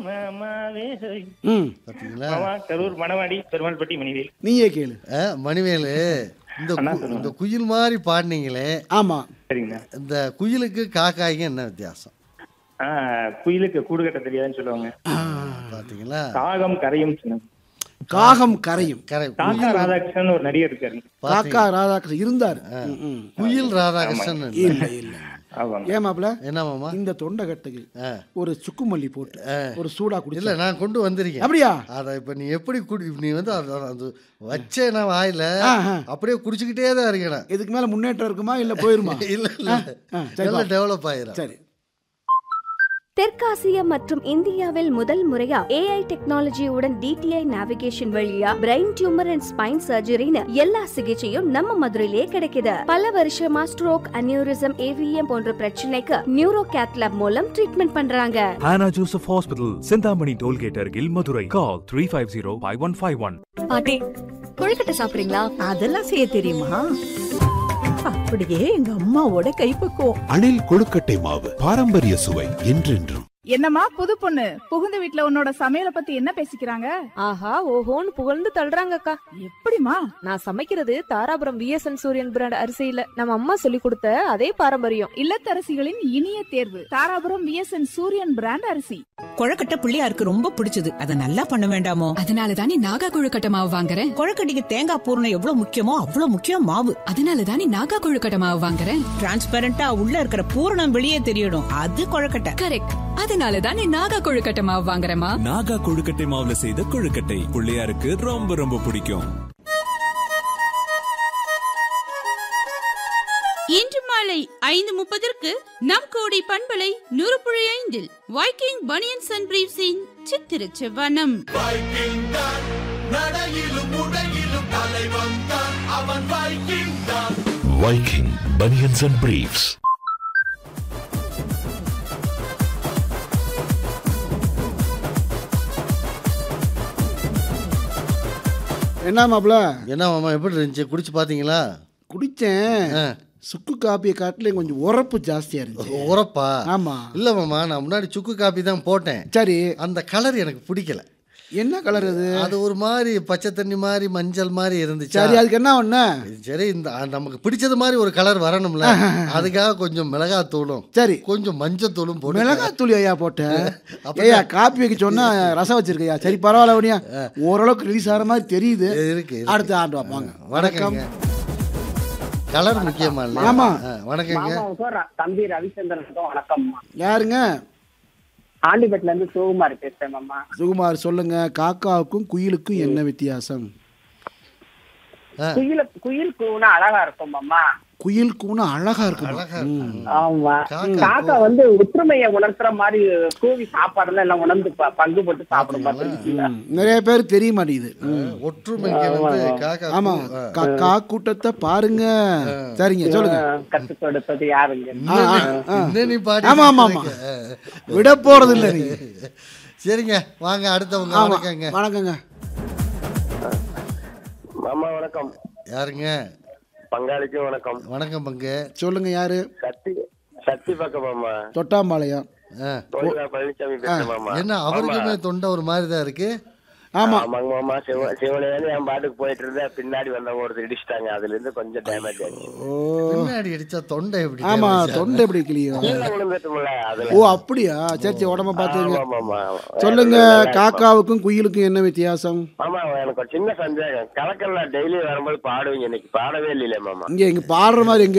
மாமாவே ஹோய். ம் பாத்தீங்களா மாமா கரூர் மணவாடி பெருமாள்பட்டி மணிவேல் நீயே கேளு ஆ, மணிவேலு இந்த கு- அண்ணா சொல்லுங்க. இந்த குயில் மாதிரி பாடினீங்களே ஆமா சரிங்கண்ணா இந்த குயிலுக்கு காக்காய்க்கு என்ன வித்தியாசம் ஆ குயிலுக்கு கூடு கட்ட தெரியாதுன்னு சொல்லுவாங்க பாத்தீங்களா காகம் கரையும் சொன்னாங்க காகம் கரையும் கரை காக்கா ராதாகிருஷ்ணன் ஒரு நடிகர் இருக்காரு காக்கா ராதாகிருஷ்ணன் இருந்தார் ம், ம். குயில் ராதாகிருஷ்ணன் இல்ல. இல்ல இல்ல ஆமாங்க ஏமாப்ல என்ன மாமா இந்த தொண்டைக்கட்டுக்கு ஆ. ஒரு சுக்குமல்லி போட்டு ஒரு சூடா குடிச்ச இல்ல நான் கொண்டு வந்திருக்கேன் அப்படியா அத இப்ப நீ எப்படி குடி நீ வந்து அத- அது வச்சேனா வாயில ஆஹா. அப்படியே குடிச்சுக்கிட்டே தான் இருக்கணும் இதுக்கு மேல முன்னேற்றம் இருக்குமா இல்ல போயிருமா இல்ல இல்ல ஆ, சரி நல்லா வா. டெவலப் ஆயிரும் சரி தெற்காசியா மற்றும் இந்தியாவில் முதல் முறையா ஏஐ டெக்னாலஜியுடன் டிடிஐ நேவிகேஷன் வழியா பிரெயின் டியூமர் அண்ட் ஸ்பைன் சர்ஜரின்னு எல்லா சிகிச்சையும் நம்ம மதுரையிலேயே கிடைக்குது பல வருஷமா ஸ்ட்ரோக் அனியூரிசம் ஏவிஎம் போன்ற பிரச்சனைக்கு நியூரோ கேத்லாப் மூலம் ட்ரீட்மெண்ட் பண்றாங்க Hannah Joseph Hospital, Sindhamani Tollgate Argil, Madurai. Call 350-5151. பாட்டி கொழுக்கட்டை சாப்பிடுறீங்களா அதெல்லாம் செய்ய தெரியுமா அப்படியே எங்க அம்மாவோட கைப்பக்குவம் அணில் கொழுக்கட்டை மாவு பாரம்பரிய சுவை என்றென்றும் என்னம்மா புது பொண்ணு புகுந்த வீட்ல உன்னோட சமையல பத்தி என்ன பேசிக்கிறாங்க ஆஹா ஓஹோன்னு புகழ்ந்து தள்ளுறாங்க அக்கா எப்படிமா நான் சமைக்கிறது தாராபுரம் விஎஸ்என் சூரியன் பிராண்ட் அரிசியில நம்ம அம்மா சொல்லி கொடுத்த அதே பாரம்பரியம் இல்லத்தரசிகளின் இனிய தேர்வு தாராபுரம் விஎஸ்என் சூரியன் பிராண்ட் அரிசி கொழக்கட்டை பிள்ளையாருக்கு ரொம்ப பிடிச்சது அத நல்லா பண்ண வேண்டாமோ அதனால தானே நாகா கொழுக்கட்டை மாவு வாங்குறேன் கொழக்கட்டைக்கு தேங்காய் பூரணம் எவ்வளவு முக்கியமோ அவ்வளவு முக்கியம் மாவு அதனால தானே நாகா கொழுக்கட்டை மாவு வாங்குறேன் டிரான்ஸ்பரண்டா உள்ள இருக்கிற பூரணம் வெளியே தெரியணும் அது கொழக்கட்டை கரெக்ட் அதனால தானே நாகா கொழுக்கட்டை மாவு வாங்குறேமா நாகா கொழுக்கட்டை மாவுல செய்த கொழுக்கட்டை பிள்ளையாருக்கு ரொம்ப ரொம்ப பிடிக்கும் இன்று மாலை ஐந்து முப்பதற்கு நம் கோடி பண்பலை நூறு புள்ளி ஐந்தில் வைக்கிங் பனியன்ஸ் அண்ட் பிரீவ்ஸின் சித்திர செவ்வனம் வைக்கிங் பனியன்ஸ் அண்ட் பிரீஃப்ஸ் என்ன மாப்ள என்ன மாமா எப்படி இருந்துச்சு குடிச்சு பாத்தீங்களா குடிச்சேன் ஆ. சுக்கு காப்பியை காட்டிலும் கொஞ்சம் உரப்பு ஜாஸ்தியா இருந்துச்சு உரப்பா ஆமா இல்ல மாமா நான் முன்னாடி சுக்கு காப்பி தான் போட்டேன் சரி அந்த கலர் எனக்கு பிடிக்கல என்ன கலர் அது அது ஒரு மாதிரி பச்சை தண்ணி மாதிரி மஞ்சள் மாதிரி இருந்துச்சு சரி அதுக்கு என்ன ஒண்ணு சரி இந்த அ, நமக்கு பிடிச்சது மாதிரி ஒரு கலர் வரணும்ல அதுக்காக கொஞ்சம் மிளகாத்தூளும் சரி கொஞ்சம் மஞ்சத்தூளும் போட்டு மிளகாய் தூளி ஐயா போட்டேன் அப்ப ஐயா காப்பி வைக்க சொன்னா ரசம் வச்சிருக்கையா சரி பரவாயில்ல வனியா ஓரளவுக்கு ரிலீஸ் ஆகிற மாதிரி தெரியுது இருக்கு அடுத்த ஆண்டு வாங்க வணக்கங்க கலர் முக்கியமா இல்லையா ஆமா. ஆ, வணக்கங்க தம்பி ரவிச்சந்திரனுக்கும் வணக்கம் யாருங்க ஆண்டிபேட்ல இருந்து சிவகுமார் பேசுறேன் மாமா சுகுமார் சொல்லுங்க காக்காவுக்கும் குயிலுக்கும் என்ன வித்தியாசம் குயில் குயில் கூனா அழகா இருக்கும் மாமா குயில் கூன அழகா இருக்கு அழகா ஆமா காக்கா காக்கா வந்து ஒற்றுமையை உணர்த்துற மாதிரி கூவி சாப்பாடுல எல்லாம் உணர்ந்து ப- பங்கு போட்டு சாப்பிடும் பாத்துருக்கீங்களா நிறைய பேர் தெரிய மாட்டேங்குது ம். ஒற்றுமைக்கு வந்து காக்கா ஆமா கூ- ஆ. காக்கா கூட்டத்தை பாருங்க சரிங்க சொல்லுங்க கத்து கொடுத்தது யாருங்க ஆ, ஆ, ஆ. இன்னும் நீ பாடி ஆமா ஆமா ஆமா விட போறது இல்ல நீங்க சரிங்க வாங்க அடுத்தவங்க ஆமா வணக்கங்க வணக்கங்க மாமா வணக்கம் யாருங்க பங்காளிக்கும் வணக்கம் வணக்கம் பங்கு சொல்லுங்க யாரு சக்தி சக்தி பக்கம் மாமா தொட்டாம்பாளையம் ஆ. பழனிசாமி என்ன அவருக்குமே தொண்டை ஒரு மாதிரி தான் இருக்கு ஆமா ஆமாங்க மாமா சிவ சிவனையில என் பாட்டுக்கு போயிட்டு இருந்தேன் பின்னாடி வந்தவங்க ஒருத்தர் இடிச்சிட்டாங்க அதுல இருந்து கொஞ்சம் டேமேஜ் ஆச்சு ஓ பின்னாடி அடிச்சா தொண்டை எப்படி ஆமா damage ஆகும்? தொண்டை எப்படி கிளியும் கீழே விழுந்துட்டுமில்ல அதுல ஓ அப்படியா சரி சரி உடம்ப பாத்துங்க ஆமா, ஆமா, ஆமா. சொல்லுங்க காக்காவுக்கும் குயிலுக்கும் என்ன வித்தியாசம் மாமா எனக்கு ஒரு சின்ன சந்தேகம் கலக்கல்ல டெய்லி வரும்போது பாடுவீங்க இன்னைக்கு பாடவே இல்லையே மாமா இங்க இங்க பாடுற மாதிரி எங்க